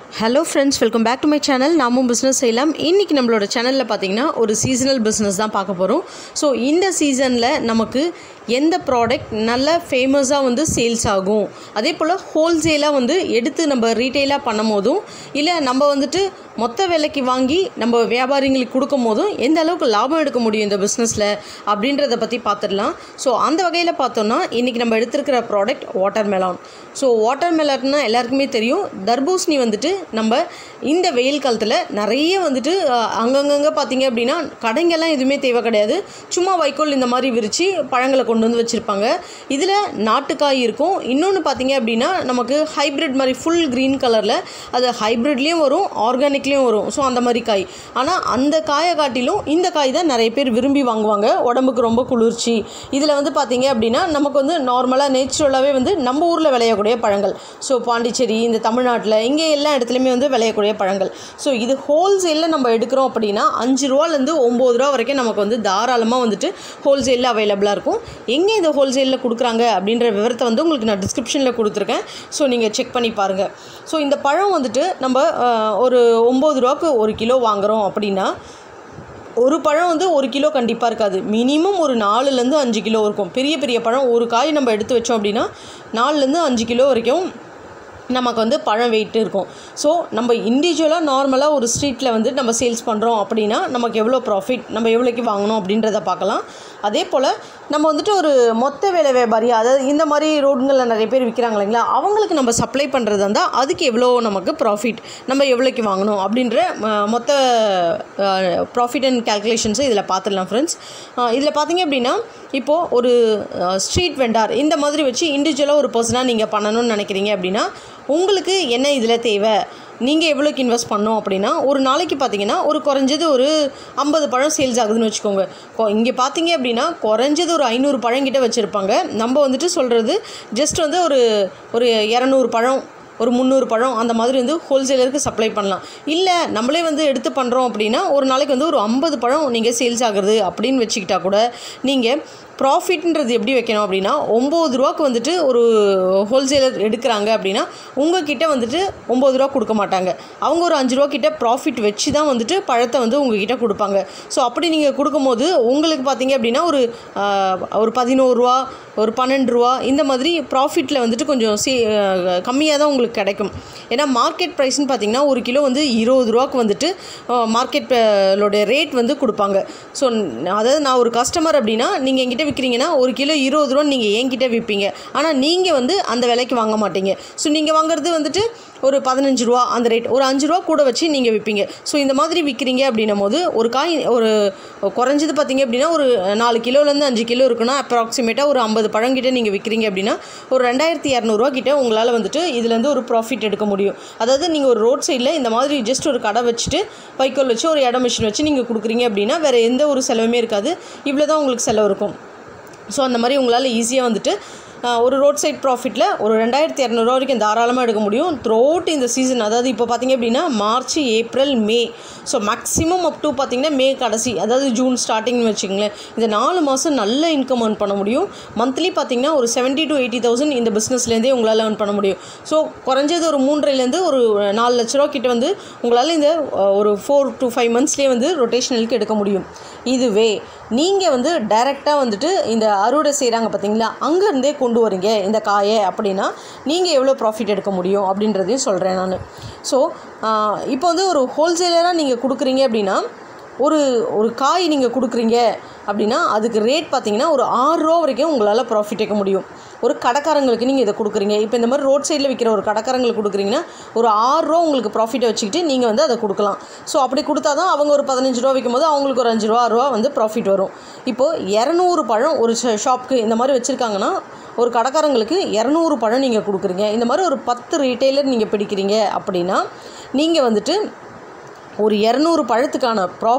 hello friends welcome back to my channel நாமும் business செய்யலாம் இன்றைக்கி நம்மளோட சேனலில் பார்த்தீங்கன்னா ஒரு சீசனல் பிஸ்னஸ் தான் பார்க்க போகிறோம் ஸோ இந்த சீசனில் நமக்கு எந்த ப்ராடக்ட் நல்ல ஃபேமஸாக வந்து சேல்ஸ் ஆகும் அதே போல் ஹோல்சேலாக வந்து எடுத்து நம்ம ரீட்டெயிலாக பண்ணும் போதும் இல்லை நம்ம வந்துட்டு மொத்த விலைக்கு வாங்கி நம்ம வியாபாரிங்களுக்கு கொடுக்கும் போதும் எந்த அளவுக்கு லாபம் எடுக்க முடியும் இந்த பிஸ்னஸில் அப்படின்றத பற்றி பார்த்துடலாம் ஸோ அந்த வகையில் பார்த்தோன்னா இன்றைக்கி நம்ம எடுத்திருக்கிற ப்ராடக்ட் வாட்டர் மெலான் ஸோ வாட்டர் மெலான்னா எல்லாருக்குமே தெரியும் தர்பூசணி வந்துட்டு நம்ம இந்த வெயில் காலத்தில் நிறைய வந்துட்டு அஹ், அங்கங்கங்க பார்த்தீங்க அப்படின்னா கடைங்கெல்லாம் எதுவுமே தேவை கிடையாது சும்மா வைக்கோல் இந்த மாதிரி விரித்து பழங்களை கொண்டு வந்து வச்சுருப்பாங்க இதில் நாட்டுக்காய் இருக்கும் இன்னொன்று பார்த்தீங்க அப்படின்னா நமக்கு ஹைப்ரிட் மாதிரி ஃபுல் க்ரீன் கலரில் அது ஹைப்ரிட்லேயும் வரும் ஆர்கானிக்லேயும் வரும் ஸோ அந்த மாதிரி காய் ஆனால் அந்த காயை காட்டிலும் இந்த காய் தான் நிறைய பேர் விரும்பி வாங்குவாங்க உடம்புக்கு ரொம்ப குளிர்ச்சி இதில் வந்து பார்த்தீங்க அப்படின்னா நமக்கு வந்து நார்மலாக நேச்சுரலாகவே வந்து நம்ம ஊரில் விளையக்கூடிய பழங்கள் ஸோ பாண்டிச்சேரி இந்த தமிழ்நாட்டில் இங்கே எல்லா இடத்துலையுமே வந்து விளையக்கூடிய பழங்கள் ஸோ இது ஹோல்சேலில் நம்ம எடுக்கிறோம் அப்படின்னா அஞ்சு ரூபாலேருந்து ஒம்பது ரூபா வரைக்கும் நமக்கு வந்து தாராளமாக வந்துட்டு ஹோல்சேலில் அவைலபிளாக இருக்கும் எங்கே இந்த ஹோல்சேலில் கொடுக்குறாங்க அப்படின்ற விவரத்தை வந்து உங்களுக்கு நான் டிஸ்கிரிப்ஷனில் கொடுத்துருக்கேன் ஸோ நீங்கள் செக் பண்ணி பாருங்கள் ஸோ இந்த பழம் வந்துட்டு நம்ம அஹ், ஒரு ஒம்பது ரூபாக்கு ஒரு கிலோ வாங்குகிறோம் அப்படின்னா ஒரு பழம் வந்து ஒரு கிலோ கண்டிப்பாக இருக்காது மினிமம் ஒரு நாலுலேருந்து அஞ்சு கிலோ இருக்கும் பெரிய பெரிய பழம் ஒரு காய் நம்ம எடுத்து வச்சோம் அப்படின்னா நாலுலேருந்து அஞ்சு கிலோ வரைக்கும் நமக்கு வந்து பழம் வெயிட் இருக்கும் ஸோ நம்ம இண்டிவிஜுவலாக நார்மலாக ஒரு ஸ்ட்ரீட்டில் வந்து நம்ம சேல்ஸ் பண்ணுறோம் அப்படின்னா நமக்கு எவ்வளோ ப்ராஃபிட் நம்ம எவ்வளோக்கு வாங்கணும் அப்படின்றத பார்க்கலாம் அதே போல் நம்ம வந்துட்டு ஒரு மொத்த வேலை வியாபாரி அதாவது இந்த மாதிரி ரோடுங்களில் நிறைய பேர் விற்கிறாங்க இல்லைங்களா அவங்களுக்கு நம்ம சப்ளை பண்ணுறது இருந்தால் அதுக்கு எவ்வளோ நமக்கு ப்ராஃபிட் நம்ம எவ்வளோக்கு வாங்கணும் அப்படின்ற அஹ், மொத்த ப்ராஃபிட் அண்ட் கேல்குலேஷன்ஸை இதில் பார்த்துடலாம் ஃப்ரெண்ட்ஸ் இதில் பார்த்தீங்க அப்படின்னா இப்போது ஒரு ஸ்ட்ரீட் வெண்டார் இந்த மாதிரி வச்சு இண்டிவிஜுவலாக ஒரு பர்சனாக நீங்கள் பண்ணணும்னு நினைக்கிறீங்க அப்படின்னா உங்களுக்கு என்ன இதில் தேவை நீங்கள் எவ்வளோக்கு இன்வெஸ்ட் பண்ணோம் அப்படின்னா ஒரு நாளைக்கு பார்த்தீங்கன்னா ஒரு குறைஞ்சது ஒரு ஐம்பது பழம் சேல்ஸ் ஆகுதுன்னு வச்சுக்கோங்க இங்கே பார்த்தீங்க அப்படின்னா குறைஞ்சது ஒரு ஐநூறு பழம் கிட்ட வச்சுருப்பாங்க நம்ம வந்துட்டு சொல்கிறது ஜஸ்ட் வந்து ஒரு ஒரு இரநூறு பழம் ஒரு முந்நூறு பழம் அந்த மாதிரி வந்து ஹோல்சேலருக்கு சப்ளை பண்ணலாம் இல்லை நம்மளே வந்து எடுத்து பண்ணுறோம் அப்படின்னா ஒரு நாளைக்கு வந்து ஒரு ஐம்பது பழம் நீங்கள் சேல்ஸ் ஆகுறது அப்படின்னு வச்சுக்கிட்டா கூட நீங்கள் ப்ராஃபிட்ன்றது எப்படி வைக்கணும் அப்படின்னா ஒம்பது ரூபாக்கு வந்துட்டு ஒரு ஹோல்சேலர் எடுக்கிறாங்க அப்படின்னா உங்ககிட்ட வந்துட்டு ஒம்பது ரூபா கொடுக்க மாட்டாங்க அவங்க ஒரு அஞ்சு ரூபா கிட்ட ப்ராஃபிட் வச்சு தான் வந்துட்டு பழத்தை வந்து உங்ககிட்ட கொடுப்பாங்க ஸோ அப்படி நீங்கள் கொடுக்கும்போது உங்களுக்கு பார்த்தீங்க அப்படின்னா ஒரு ஆஹ், ஒரு பதினோரு ரூபா ஒரு பன்னெண்டு ரூபா இந்த மாதிரி ப்ராஃபிட்டில் வந்துட்டு கொஞ்சம் சே கம்மியாக தான் உங்களுக்கு கிடைக்கும் ஏன்னா மார்க்கெட் ப்ரைஸ்னு பார்த்தீங்கன்னா ஒரு கிலோ வந்து இருபது ரூபாக்கு வந்துட்டு மார்க்கெட்டோடைய ரேட் வந்து கொடுப்பாங்க ஸோ அதாவது நான் ஒரு கஸ்டமர் அப்படின்னா நீங்கள் என்கிட்ட விற்கிறீங்கன்னா ஒரு கிலோ இருபது ரூபா நீங்கள் என்கிட்ட விற்பீங்க ஆனால் நீங்கள் வந்து அந்த விலைக்கு வாங்க மாட்டீங்க ஸோ நீங்கள் வாங்குறது வந்துட்டு ஒரு பதினஞ்சு ரூபா அந்த ரேட் ஒரு அஞ்சு ரூபா கூட வச்சு நீங்கள் விற்பீங்க ஸோ இந்த மாதிரி விற்கிறீங்க அப்படின்னும் போது ஒரு காய் ஒரு குறைஞ்சது பார்த்தீங்க அப்படின்னா ஒரு நாலு கிலோலேருந்து அஞ்சு கிலோ இருக்குன்னா அப்ராக்சிமேட்டாக ஒரு ஐம்பது பழங்கிட்ட நீங்கள் விற்கிறீங்க அப்படின்னா ஒரு ரெண்டாயிரத்தி இரநூறுவா கிட்ட உங்களால் வந்துட்டு இதுலேருந்து ஒரு ப்ராஃபிட் எடுக்க முடியும் அதாவது நீங்கள் ஒரு ரோட் சைடில் இந்த மாதிரி ஜஸ்ட் ஒரு கடை வச்சுட்டு வைக்கோல் வச்சு ஒரு இடம் மிஷின் வச்சு நீங்கள் கொடுக்குறீங்க அப்படின்னா வேறு எந்த ஒரு செலவுமே இருக்காது இவ்வளோ தான் உங்களுக்கு செலவு இருக்கும் ஸோ அந்த மாதிரி உங்களால் ஈஸியாக வந்துட்டு ஆஹ், ஒரு ரோட் சைட் ப்ராஃபிட்டில் ஒரு ரெண்டாயிரத்தி இரநூறுவா வரைக்கும் தாராளமாக எடுக்க முடியும் த்ரோட் இந்த சீசன் அதாவது இப்போ பார்த்தீங்க அப்படின்னா March April May so maximum up to பார்த்தீங்கன்னா மே கடைசி அதாவது ஜூன் ஸ்டார்டிங்னு வச்சுங்களேன் இந்த நாலு மாதம் நல்ல இன்கம் earn பண்ண முடியும் மந்த்லி பார்த்தீங்கன்னா ஒரு செவன்ட்டி டு எயிட்டி தௌசண்ட் இந்த பிஸ்னஸ்லேருந்தே உங்களால் earn பண்ண முடியும் ஸோ குறைஞ்சது ஒரு மூன்றுலேருந்து ஒரு நாலு லட்ச ரூபா கிட்ட வந்து உங்களால் இந்த அஹ், ஒரு ஃபோர் டு ஃபைவ் மந்த்ஸ்லேயே வந்து ரொட்டேஷனலுக்கு எடுக்க முடியும் இதுவே நீங்கள் வந்து டைரெக்டாக வந்துட்டு இந்த அறுவடை செய்கிறாங்க பார்த்தீங்களா அங்கேருந்தே கொண்டு வரீங்க இந்த காயை அப்படின்னா நீங்கள் எவ்வளோ ப்ராஃபிட் எடுக்க முடியும் அப்படின்றதையும் சொல்கிறேன் நான் ஸோ இப்போ வந்து ஒரு ஹோல்சேலராக நீங்கள் கொடுக்குறீங்க அப்படின்னா ஒரு ஒரு காய் நீங்கள் கொடுக்குறீங்க அப்படின்னா அதுக்கு ரேட் பார்த்தீங்கன்னா ஒரு ஆறு ரூபா வரைக்கும் உங்களால் ப்ராஃபிட் எடுக்க முடியும் ஒரு கடைக்காரங்களுக்கு நீங்கள் இதை கொடுக்குறீங்க இப்போ இந்த மாதிரி ரோட் சைடில் விற்கிற ஒரு கடைக்காரங்களுக்கு கொடுக்குறீங்கன்னா ஒரு ஆறு ரூபா உங்களுக்கு ப்ராஃபிட்டை வச்சுக்கிட்டு நீங்கள் வந்து அதை கொடுக்கலாம் ஸோ அப்படி கொடுத்தா தான் அவங்க ஒரு பதினஞ்சு ரூபா விற்கும் போது அவங்களுக்கு ஒரு அஞ்சு ரூபா ஆறு ரூபா வந்து ப்ராஃபிட் வரும் இப்போது இரநூறு பழம் ஒரு ஷாப்க்கு இந்த மாதிரி வச்சுருக்காங்கன்னா ஒரு கடைக்காரங்களுக்கு இரநூறு பழம் நீங்கள் கொடுக்குறீங்க இந்த மாதிரி ஒரு பத்து ரீட்டைலர் நீங்கள் பிடிக்கிறீங்க அப்படின்னா நீங்கள் வந்துட்டு ஒரு இரநூறு பழத்துக்கான ப்ராஃபிட்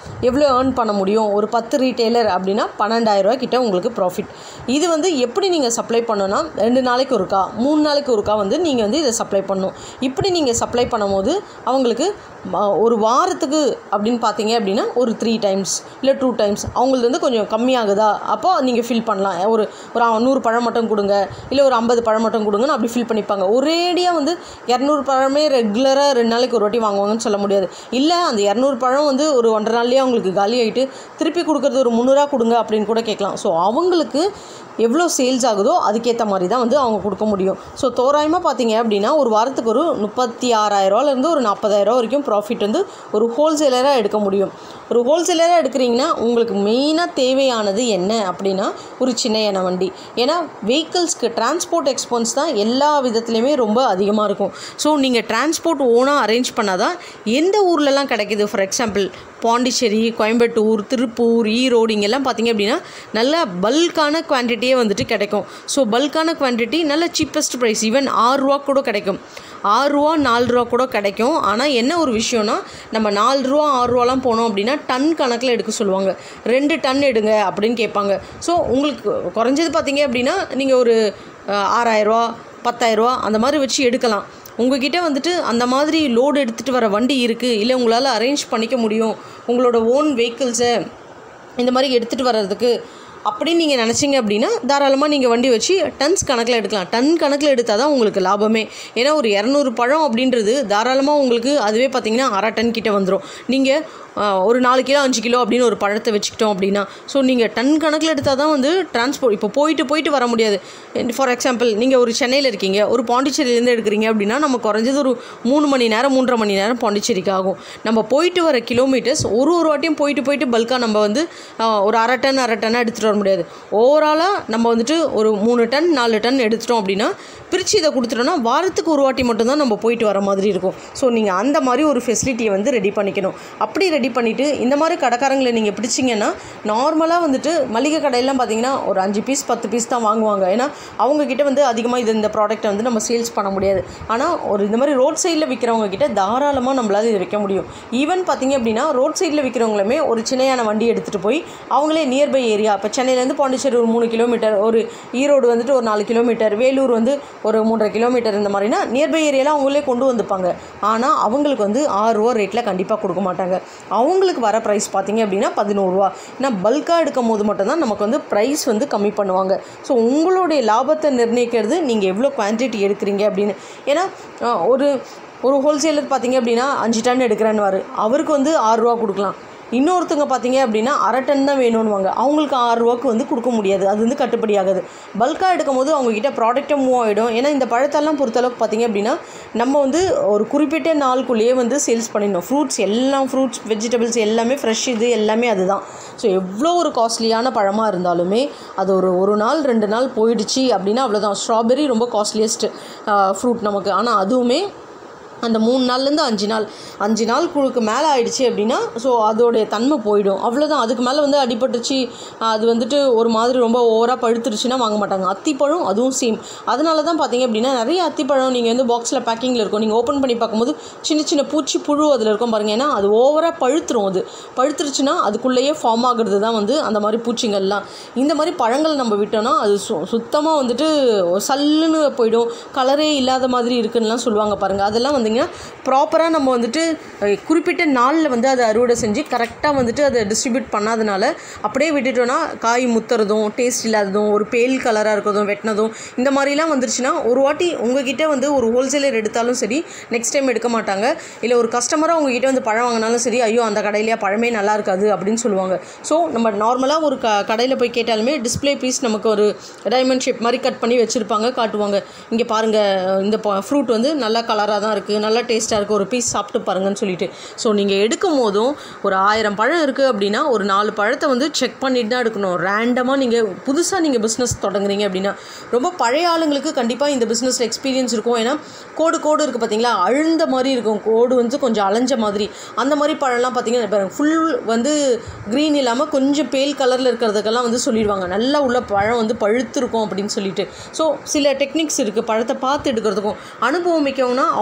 எவ்வளோ ஏர்ன் பண்ண முடியும் ஒரு பத்து ரீட்டெய்லர் அப்படின்னா பன்னெண்டாயிரரூவா கிட்ட உங்களுக்கு ப்ராஃபிட் இது வந்து எப்படி நீங்கள் சப்ளை பண்ணணும்னா ரெண்டு நாளைக்கு ஒருக்கா மூணு நாளைக்கு ஒருக்கா வந்து நீங்கள் வந்து இதை சப்ளை பண்ணணும் இப்படி நீங்கள் சப்ளை பண்ணும்போது அவங்களுக்கு ம- ஒரு வாரத்துக்கு அப்படின்னு பார்த்தீங்க அப்படின்னா ஒரு த்ரீ டைம்ஸ் இல்லை டூ டைம்ஸ் அவங்களுக்கு வந்து கொஞ்சம் கம்மியாகுதா அப்போ நீங்கள் ஃபில் பண்ணலாம் ஒரு ஒரு நூறு பழம் மட்டும் கொடுங்க இல்லை ஒரு ஐம்பது பழம் மட்டும் கொடுங்கன்னு அப்படி ஃபில் பண்ணிப்பாங்க ஒரேடியாக வந்து இரநூறு பழமே ரெகுலராக ரெண்டு நாளைக்கு ஒரு வாட்டி வாங்குவாங்கன்னு சொல்ல முடியாது இல்லை அந்த இரநூறு பழம் வந்து ஒரு ஒன்றரை நாள்லேயே அவங்களுக்கு காலி ஆகிட்டு திருப்பி கொடுக்குறது ஒரு முந்நூறுரூவா கொடுங்க அப்படின்னு கூட கேட்கலாம் ஸோ அவங்களுக்கு எவ்வளோ சேல்ஸ் ஆகுதோ அதுக்கேற்ற மாதிரி தான் வந்து அவங்க கொடுக்க முடியும் ஸோ தோராயமாக பார்த்தீங்க அப்படின்னா ஒரு வாரத்துக்கு ஒரு முப்பத்தி ஆறாயிரரூவாலேருந்து ஒரு நாற்பதாயிரரூவா வரைக்கும் ப்ராஃபிட் வந்து ஒரு ஹோல்சேலராக எடுக்க முடியும் ஒரு ஹோல்சேலராக எடுக்கிறீங்கன்னா உங்களுக்கு மெயினாக தேவையானது என்ன அப்படின்னா ஒரு சின்ன யானை வண்டி ஏன்னா வெஹிக்கிள்ஸ்க்கு டிரான்ஸ்போர்ட் எக்ஸ்பென்ஸ் தான் எல்லா விதத்துலையுமே ரொம்ப அதிகமாக இருக்கும் ஸோ நீங்கள் டிரான்ஸ்போர்ட் ஓனாக அரேஞ்ச் பண்ணால் தான் எந்த ஊர்லலாம் கிடைக்குது ஃபார் எக்ஸாம்பிள் பாண்டிச்சேரி கோயம்புத்தூர் திருப்பூர் ஈரோடு இங்கெல்லாம் பார்த்தீங்க அப்படின்னா நல்ல பல்கான குவான்டிட்டியே வந்துட்டு கிடைக்கும் ஸோ பல்கான குவான்டிட்டி நல்ல சீப்பஸ்ட் ப்ரைஸ் ஈவன் ஆறுரூவா கூட கிடைக்கும் ஆறுரூவா நாலு ரூபா கூட கிடைக்கும் ஆனால் என்ன ஒரு விஷயம்னா நம்ம நாலு ரூபா ஆறு ரூபாலாம் போனோம் அப்படின்னா டன் கணக்கில் எடுக்க சொல்லுவாங்க ரெண்டு டன் எடுங்க அப்படின்னு கேட்பாங்க ஸோ உங்களுக்கு குறைஞ்சது பார்த்தீங்க அப்படின்னா நீங்கள் ஒரு அஹ், ஆறாயிரரூவா பத்தாயிரரூவா அந்த மாதிரி வச்சு எடுக்கலாம் உங்ககிட்ட வந்துட்டு அந்த மாதிரி லோடு எடுத்துகிட்டு வர வண்டி இருக்குது இல்லை உங்களால் அரேஞ்ச் பண்ணிக்க முடியும் உங்களோட ஓன் வெஹிக்கிள்ஸை இந்த மாதிரி எடுத்துகிட்டு வர்றதுக்கு அப்படின்னு நீங்கள் நினச்சிங்க அப்படின்னா தாராளமாக நீங்கள் வண்டி வச்சு டன்ஸ் கணக்கில் எடுக்கலாம் டன் கணக்கில் எடுத்தால் தான் உங்களுக்கு லாபமே ஏன்னா ஒரு இரநூறு பழம் அப்படின்றது தாராளமாக உங்களுக்கு அதுவே பார்த்தீங்கன்னா அரை டன் கிட்ட வந்துடும் நீங்கள் ஒரு நாலு கிலோ அஞ்சு கிலோ அப்படின்னு ஒரு பழத்தை வச்சுக்கிட்டோம் அப்படின்னா ஸோ நீங்கள் டன் கணக்கில் எடுத்தால் தான் வந்து டிரான்ஸ்போர்ட் இப்போ போயிட்டு போயிட்டு வர முடியாது ஃபார் எக்ஸாம்பிள் நீங்கள் ஒரு சென்னையில் இருக்கீங்க ஒரு பாண்டிச்சேரியிலேருந்து எடுக்கிறீங்க அப்படின்னா நம்ம குறைஞ்சது ஒரு மூணு மணி நேரம் மூன்றரை மணி நேரம் பாண்டிச்சேரிக்கு ஆகும் நம்ம போயிட்டு வர கிலோமீட்டர்ஸ் ஒரு ஒரு வாட்டியும் போயிட்டு போயிட்டு பல்காக நம்ம வந்து ஆஹ், ஒரு அரை டன் அரை டன்னாக எடுத்துகிட்டு வர முடியாது ஓவராலாக நம்ம வந்துட்டு ஒரு மூணு டன் நாலு டன் எடுத்துட்டோம் அப்படின்னா பிரித்து இதை கொடுத்துட்டோம்னா வாரத்துக்கு ஒரு வாட்டி மட்டும்தான் நம்ம போயிட்டு வர மாதிரி இருக்கும் ஸோ நீங்கள் அந்த மாதிரி ஒரு ஃபெசிலிட்டியை வந்து ரெடி பண்ணிக்கணும் அப்படி ரெடி பண்ணிவிட்டு இந்த மாதிரி கடைக்காரங்களை நீங்கள் பிடிச்சிங்கன்னா நார்மலாக வந்துட்டு மளிகை கடையெல்லாம் பார்த்தீங்கன்னா ஒரு அஞ்சு பீஸ் பத்து பீஸ் தான் வாங்குவாங்க ஏன்னா அவங்கக்கிட்ட வந்து அதிகமாக இது இந்த ப்ராடக்ட்டை வந்து நம்ம சேல்ஸ் பண்ண முடியாது ஆனால் ஒரு இந்த மாதிரி ரோட் சைடில் விற்கிறவங்க கிட்ட தாராளமாக நம்மளால் இதை விற்க முடியும் ஈவன் பார்த்தீங்க அப்படின்னா ரோட் சைடில் விற்கிறவங்களுமே ஒரு சின்னையான வண்டி எடுத்துகிட்டு போய் அவங்களே நியர்பை ஏரியா இப்போ சென்னையிலேருந்து பாண்டிச்சேரி ஒரு மூணு கிலோமீட்டர் ஒரு ஈரோடு வந்துட்டு ஒரு நாலு கிலோமீட்டர் வேலூர் வந்து ஒரு மூன்றரை கிலோமீட்டர் இந்த மாதிரினா நியர்பை ஏரியாலாம் அவங்களே கொண்டு வந்துப்பாங்க ஆனால் அவங்களுக்கு வந்து ஆறு ரூபா ரேட்டில் கண்டிப்பாக கொடுக்க மாட்டாங்க அவங்களுக்கு வர ப்ரைஸ் பார்த்தீங்க அப்படின்னா பதினோருவா ஏன்னா பல்காக எடுக்கும் போது மட்டும்தான் நமக்கு வந்து ப்ரைஸ் வந்து கம்மி பண்ணுவாங்க ஸோ உங்களுடைய லாபத்தை நிர்ணயிக்கிறது நீங்கள் எவ்வளோ குவான்டிட்டி எடுக்கிறீங்க அப்படின்னு ஏன்னா அஹ், ஒரு ஒரு ஹோல்சேலர் பார்த்தீங்க அப்படின்னா அஞ்சு டன் எடுக்கிறேன்னு அவருக்கு வந்து ஆறு ரூபா கொடுக்கலாம் இன்னொருத்தங்க பார்த்தீங்க அப்படின்னா அரை டன் தான் வேணும்னுவாங்க அவங்களுக்கு ஆறு ரூபாய்க்கு வந்து கொடுக்க முடியாது அது வந்து கட்டுப்படி ஆகாது பல்காக எடுக்கும் போது அவங்கக்கிட்ட ப்ராடக்ட்டை மூவ் ஆகிடும் ஏன்னா இந்த பழத்தெல்லாம் பொறுத்தளவுக்கு பார்த்தீங்க அப்படின்னா நம்ம வந்து ஒரு குறிப்பிட்ட நாளுக்குள்ளேயே வந்து சேல்ஸ் பண்ணிடணும் ஃப்ரூட்ஸ் எல்லாம் ஃப்ரூட்ஸ் வெஜிடபிள்ஸ் எல்லாமே ஃப்ரெஷ் இது எல்லாமே அதுதான் ஸோ எவ்வளோ ஒரு காஸ்ட்லியான பழமாக இருந்தாலுமே அது ஒரு ஒரு நாள் ரெண்டு நாள் போயிடுச்சு அப்படின்னா அவ்வளோதான் ஸ்ட்ராபெரி ரொம்ப காஸ்ட்லியஸ்ட் ஃப்ரூட் நமக்கு ஆனால் அதுவுமே அந்த மூணு நாள்லேருந்து அஞ்சு நாள் அஞ்சு நாள் குழுக்கு மேலே ஆயிடுச்சு அப்படின்னா ஸோ அதோடைய தன்மை போயிடும் அவ்வளோதான் அதுக்கு மேலே வந்து அடிபட்டுச்சு அது வந்துட்டு ஒரு மாதிரி ரொம்ப ஓவராக பழுத்துருச்சுன்னா வாங்க மாட்டாங்க அத்திப்பழம் அதுவும் சேம் அதனால தான் பார்த்தீங்க அப்படின்னா நிறைய அத்திப்பழம் நீங்கள் வந்து பாக்ஸில் பேக்கிங்கில் இருக்கும் நீங்கள் ஓப்பன் பண்ணி பார்க்கும்போது சின்ன சின்ன பூச்சி புழு அதில் இருக்கும் பாருங்க ஏன்னா அது ஓவராக பழுத்துரும் அது பழுத்துருச்சுன்னா அதுக்குள்ளேயே ஃபார்ம் ஆகுறது தான் வந்து அந்த மாதிரி பூச்சிங்கள்லாம் இந்த மாதிரி பழங்கள் நம்ம விட்டோம்னா அது சு சுத்தமாக வந்துட்டு சல்லுன்னு போயிடும் கலரே இல்லாத மாதிரி இருக்குன்னுலாம் சொல்லுவாங்க பாருங்கள் அதெல்லாம் வந்தீங்கன்னா ப்ராப்பராக நம்ம வந்துட்டு அஹ், குறிப்பிட்ட நாளில் வந்து அதை அறுவடை செஞ்சு கரெக்டாக வந்துட்டு அதை டிஸ்ட்ரிபியூட் பண்ணாதனால அப்படியே விட்டுட்டோன்னா காய் முத்துறதும் டேஸ்ட் இல்லாததும் ஒரு பேல் கலராக இருக்கிறதும் வெட்டினதும் இந்த மாதிரிலாம் வந்துருச்சுன்னா ஒரு வாட்டி உங்ககிட்ட வந்து ஒரு ஹோல்சேலர் எடுத்தாலும் சரி நெக்ஸ்ட் டைம் எடுக்க மாட்டாங்க இல்லை ஒரு கஸ்டமராக உங்ககிட்ட வந்து பழம் வாங்கினாலும் சரி ஐயோ அந்த கடையிலேயே பழமே நல்லா இருக்காது அப்படின்னு சொல்லுவாங்க ஸோ நம்ம நார்மலாக ஒரு க கடையில் போய் கேட்டாலுமே டிஸ்ப்ளே பீஸ் நமக்கு ஒரு டைமண்ட் ஷேப் மாதிரி கட் பண்ணி வச்சுருப்பாங்க காட்டுவாங்க இங்கே பாருங்கள் இந்த ஃப்ரூட் வந்து நல்லா கலராக தான் இருக்குது நல்லா டேஸ்ட்டாக இருக்குது ஒரு பீஸ் சாப்பிட்டு பாருங்கன்னு சொல்லிட்டு ஸோ நீங்கள் எடுக்கும் போதும் ஒரு ஆயிரம் பழம் இருக்குது அப்படின்னா ஒரு நாலு பழத்தை வந்து செக் பண்ணிட்டு தான் எடுக்கணும் ரேண்டமாக நீங்கள் புதுசாக நீங்கள் பிஸ்னஸ் தொடங்குறீங்க அப்படின்னா ரொம்ப பழைய ஆளுங்களுக்கு கண்டிப்பாக இந்த பிஸ்னஸில் எக்ஸ்பீரியன்ஸ் இருக்கும் ஏன்னா கோடு கோடு இருக்குது பார்த்தீங்களா அழுந்த மாதிரி இருக்கும் கோடு வந்து கொஞ்சம் அலைஞ்ச மாதிரி அந்த மாதிரி பழம்லாம் பார்த்தீங்கன்னா ஃபுல் வந்து க்ரீன் இல்லாமல் கொஞ்சம் பேல் கலரில் இருக்கிறதுக்கெல்லாம் வந்து சொல்லிடுவாங்க நல்லா உள்ள பழம் வந்து பழுத்திருக்கும் அப்படின்னு சொல்லிட்டு ஸோ சில டெக்னிக்ஸ் இருக்குது பழத்தை பார்த்து எடுக்கிறதுக்கும் அனுபவம் மிக்கவங்கன்னா அவங்களுக்கு சொல்ல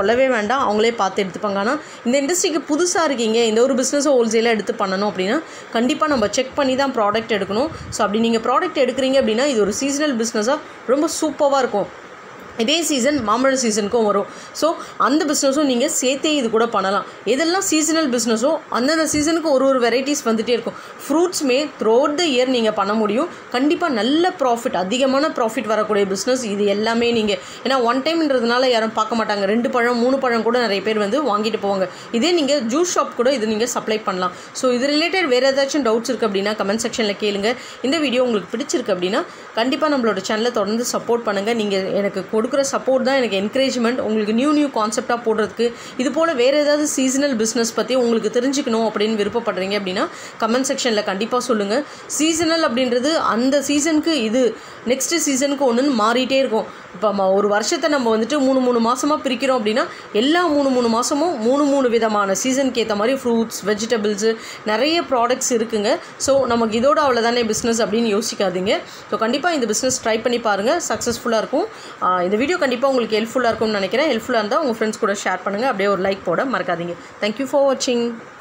சொல்லவே வேண்டாம் அவங்களே பார்த்து எடுத்துப்பாங்க ஆனால் இந்த இண்டஸ்ட்ரிக்கு புதுசாக இருக்கீங்க இந்த ஒரு பிஸ்னஸை ஹோல்சேலாக எடுத்து பண்ணணும் அப்படின்னா கண்டிப்பாக நம்ம செக் பண்ணி தான் ப்ராடக்ட் எடுக்கணும் ஸோ அப்படி நீங்கள் ப்ராடக்ட் எடுக்கிறீங்க அப்படின்னா இது ஒரு சீசனல் பிஸ்னஸாக ரொம்ப சூப்பராக இருக்கும் இதே சீசன் மாம்பழ சீசனுக்கும் வரும் ஸோ அந்த பிஸ்னஸும் நீங்கள் சேர்த்தே இது கூட பண்ணலாம் எதெல்லாம் சீசனல் பிஸ்னஸோ அந்தந்த சீசனுக்கு ஒரு ஒரு வெரைட்டிஸ் வந்துகிட்டே இருக்கும் ஃப்ரூட்ஸ்மே த்ரூ அவுட் த இயர் நீங்கள் பண்ண முடியும் கண்டிப்பாக நல்ல ப்ராஃபிட் அதிகமான ப்ராஃபிட் வரக்கூடிய பிஸ்னஸ் இது எல்லாமே நீங்கள் ஏன்னா ஒன் டைம்ன்றதுனால யாரும் பார்க்க மாட்டாங்க ரெண்டு பழம் மூணு பழம் கூட நிறைய பேர் வந்து வாங்கிட்டு போவாங்க இதே நீங்கள் ஜூஸ் ஷாப் கூட இது நீங்கள் சப்ளை பண்ணலாம் ஸோ இது ரிலேட்டட் வேறு ஏதாச்சும் டவுட்ஸ் இருக்குது அப்படின்னா கமெண்ட் செக்ஷனில் கேளுங்க இந்த வீடியோ உங்களுக்கு பிடிச்சிருக்கு அப்படின்னா கண்டிப்பாக நம்மளோட சேனலை தொடர்ந்து சப்போர்ட் பண்ணுங்கள் நீங்கள் எனக்கு கொடுக்குற சப்போர்ட் தான் எனக்கு என்கரேஜ்மெண்ட் உங்களுக்கு நியூ நியூ கான்செப்டாக போடுறதுக்கு இது போல் வேறு ஏதாவது சீசனல் பிஸ்னஸ் பற்றி உங்களுக்கு தெரிஞ்சுக்கணும் அப்படின்னு விருப்பப்படுறீங்க அப்படின்னா கமெண்ட் செக்ஷனில் கண்டிப்பாக சொல்லுங்கள் சீசனல் அப்படின்றது அந்த சீசனுக்கு இது நெக்ஸ்ட் சீசனுக்கு ஒன்றுன்னு மாறிட்டே இருக்கும் இப்போ ம- ஒரு வருஷத்தை நம்ம வந்துட்டு மூணு மூணு மாதமாக பிரிக்கிறோம் அப்படின்னா எல்லா மூணு மூணு மாதமும் மூணு மூணு விதமான சீசனுக்கு ஏற்ற மாதிரி ஃப்ரூட்ஸ் வெஜிடபிள்ஸு நிறைய ப்ராடக்ட்ஸ் இருக்குங்க ஸோ நமக்கு இதோட அவ்வளோதானே பிஸ்னஸ் அப்படின்னு யோசிக்காதீங்க ஸோ கண்டிப்பாக இந்த பிஸ்னஸ் ட்ரை பண்ணி பாருங்கள் சக்ஸஸ்ஃபுல்லாக இருக்கும் ஆஹ் இந்த வீடியோ கண்டிப்பாக உங்களுக்கு ஹெல்ப்ஃபுல்லாக இருக்கும்னு நினைக்கிறேன் ஹெல்ப்ஃபுல்லாக இருந்தால் உங்கள் ஃப்ரெண்ட்ஸ் கூட ஷேர் பண்ணுங்கள் அப்படியே ஒரு லைக் போட மறக்காதீங்க தேங்க்யூ ஃபார் வாட்சிங்